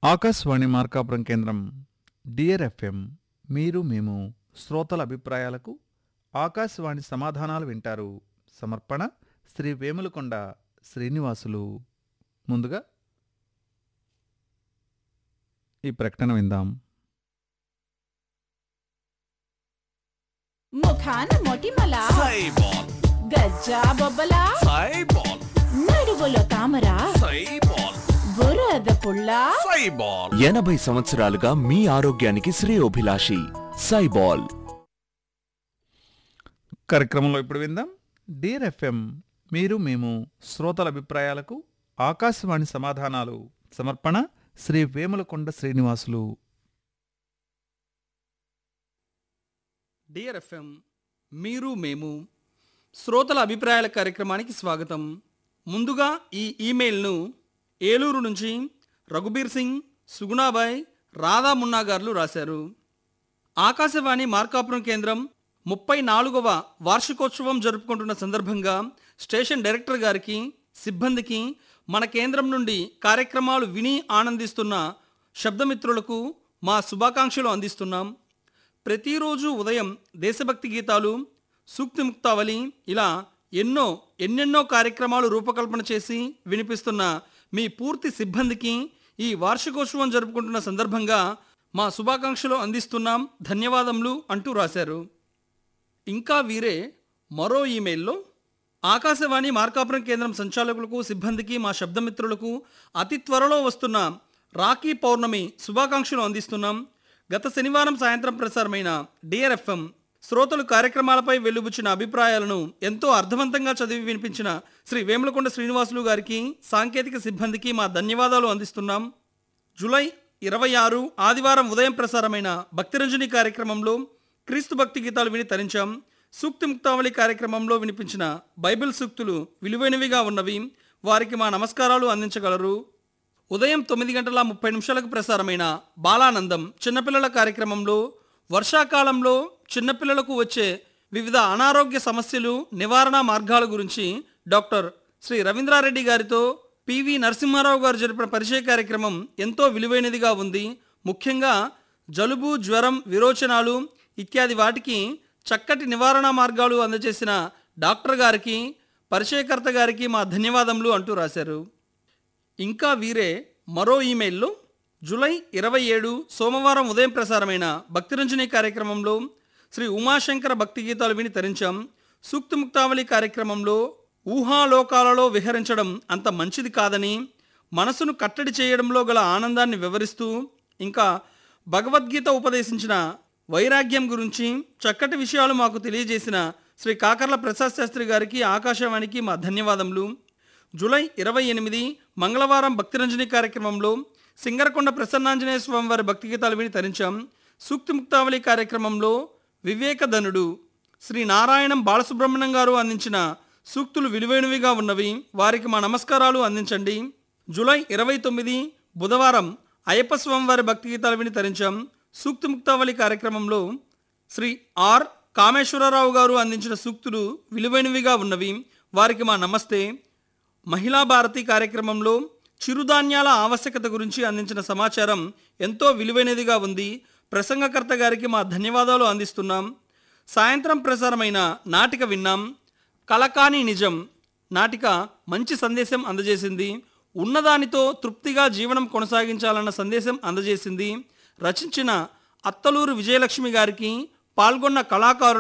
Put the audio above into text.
ఆకాశవాణి మార్కాపురం కేంద్రం dear FM మీరు మేము శ్రోతల అభిప్రాయాలకు ఆకాశవాణి సమాధానాలు వింటారు సమర్పణ శ్రీ వేములకొండ శ్రీనివాసులు ముందుగా ఈ ప్రకటన విందాం ముఖాన మొటిమల సైబాల్ గజ్జా బొబ్బల సైబాల్ నడువులో తామర సైబాల్ బురద పుల్ల సైబాల్ ఎనభై సంవత్సరాలుగా మీ ఆరోగ్యానికి శ్రేయోభిలాషి సైబాల్ కార్యక్రమంలో ఇప్పుడు విందాం డియర్ ఎఫ్ఎం మీరు మేము శ్రోతల అభిప్రాయాలకు ఆకాశవాణి సమాధానాలు సమర్పణ శ్రీ వేములకొండ శ్రీనివాసులు డియర్ ఎఫ్ఎం మీరు మేము శ్రోతల అభిప్రాయాల కార్యక్రమానికి స్వాగతం ముందుగా ఈ ఈమెయిల్ను ఏలూరు నుంచి రఘుబీర్ సింగ్ సుగుణాబాయ్ రాధా మున్నా గారు రాశారు ఆకాశవాణి మార్కాపురం కేంద్రం ముప్పై నాలుగవ వార్షికోత్సవం జరుపుకుంటున్న సందర్భంగా స్టేషన్ డైరెక్టర్ గారికి సిబ్బందికి మన కేంద్రం నుండి కార్యక్రమాలు విని ఆనందిస్తున్న శబ్దమిత్రులకు మా శుభాకాంక్షలు అందిస్తున్నాం ప్రతిరోజు ఉదయం దేశభక్తి గీతాలు సూక్తి ముక్తావళి ఇలా ఎన్నో ఎన్నెన్నో కార్యక్రమాలు రూపకల్పన చేసి వినిపిస్తున్న మీ పూర్తి సిబ్బందికి ఈ వార్షికోత్సవం జరుపుకుంటున్న సందర్భంగా మా శుభాకాంక్షలు అందిస్తున్నాం ధన్యవాదములు అంటూ రాశారు ఇంకా వీరే మరో ఈమెయిల్లో ఆకాశవాణి మార్కాపురం కేంద్రం సంచాలకులకు సిబ్బందికి మా శబ్దమిత్రులకు అతి త్వరలో వస్తున్న రాఖీ పౌర్ణమి శుభాకాంక్షలు అందిస్తున్నాం గత శనివారం సాయంత్రం ప్రసారమైన డియర్ ఎఫ్ఎం శ్రోతలు కార్యక్రమాలపై వెలుబుచ్చిన అభిప్రాయాలను ఎంతో అర్థవంతంగా చదివి వినిపించిన శ్రీ వేములకొండ శ్రీనివాసులు గారికి సాంకేతిక సిబ్బందికి మా ధన్యవాదాలు అందిస్తున్నాం జూలై ఇరవై ఆరు ఆదివారం ఉదయం ప్రసారమైన భక్తిరంజని కార్యక్రమంలో క్రీస్తు భక్తి గీతాలు విని తరించాం సూక్తి ముక్తావళి కార్యక్రమంలో వినిపించిన బైబిల్ సూక్తులు విలువైనవిగా ఉన్నవి వారికి మా నమస్కారాలు అందించగలరు ఉదయం తొమ్మిది గంటల ముప్పై నిమిషాలకు ప్రసారమైన బాలానందం చిన్నపిల్లల కార్యక్రమంలో వర్షాకాలంలో చిన్నపిల్లలకు వచ్చే వివిధ అనారోగ్య సమస్యలు నివారణ మార్గాల గురించి డాక్టర్ శ్రీ రవీంద్రారెడ్డి గారితో పివి నరసింహారావు గారు జరిపిన పరిచయ కార్యక్రమం ఎంతో విలువైనదిగా ఉంది ముఖ్యంగా జలుబు జ్వరం విరోచనాలు ఇత్యాది వాటికి చక్కటి నివారణ మార్గాలు అందజేసిన డాక్టర్ గారికి పరిచయకర్త గారికి మా ధన్యవాదములు అంటూ రాశారు ఇంకా వీరే మరో ఈమెయిల్లో జూలై ఇరవై ఏడు సోమవారం ఉదయం ప్రసారమైన భక్తిరంజని కార్యక్రమంలో శ్రీ ఉమాశంకర భక్తి గీతాలు విని తరించాం సూక్తి ముక్తావళి కార్యక్రమంలో ఊహాలోకాలలో విహరించడం అంత మంచిది కాదని మనసును కట్టడి చేయడంలో గల ఆనందాన్ని వివరిస్తూ ఇంకా భగవద్గీత ఉపదేశించిన వైరాగ్యం గురించి చక్కటి విషయాలు మాకు తెలియజేసిన శ్రీ కాకర్ల ప్రసాద్ శాస్త్రి గారికి ఆకాశవాణికి మా ధన్యవాదములు జూలై ఇరవై ఎనిమిది మంగళవారం భక్తిరంజని కార్యక్రమంలో సింగరకొండ ప్రసన్నాంజనేయ స్వామి వారి భక్తి గీతాలు విని తరించాం సూక్తి ముక్తావళి కార్యక్రమంలో వివేకధనుడు శ్రీ నారాయణం బాలసుబ్రహ్మణ్యం గారు అందించిన సూక్తులు విలువైనవిగా ఉన్నవి వారికి మా నమస్కారాలు అందించండి జూలై ఇరవై తొమ్మిది బుధవారం అయ్యప్ప స్వామి వారి భక్తి గీతాలు విని తరించాం సూక్తి ముక్తావళి కార్యక్రమంలో శ్రీ ఆర్ కామేశ్వరరావు గారు అందించిన సూక్తులు విలువైనవిగా ఉన్నవి వారికి మా నమస్తే మహిళా భారతి కార్యక్రమంలో చిరుధాన్యాల ఆవశ్యకత గురించి అందించిన సమాచారం ఎంతో విలువైనదిగా ఉంది ప్రసంగకర్త గారికి మా ధన్యవాదాలు అందిస్తున్నాం సాయంత్రం ప్రసారమైన నాటిక విన్నాం కలకాని నిజం నాటిక మంచి సందేశం అందజేసింది ఉన్నదానితో తృప్తిగా జీవనం కొనసాగించాలన్న సందేశం అందజేసింది రచించిన అత్తలూరు విజయలక్ష్మి గారికి పాల్గొన్న కళాకారులు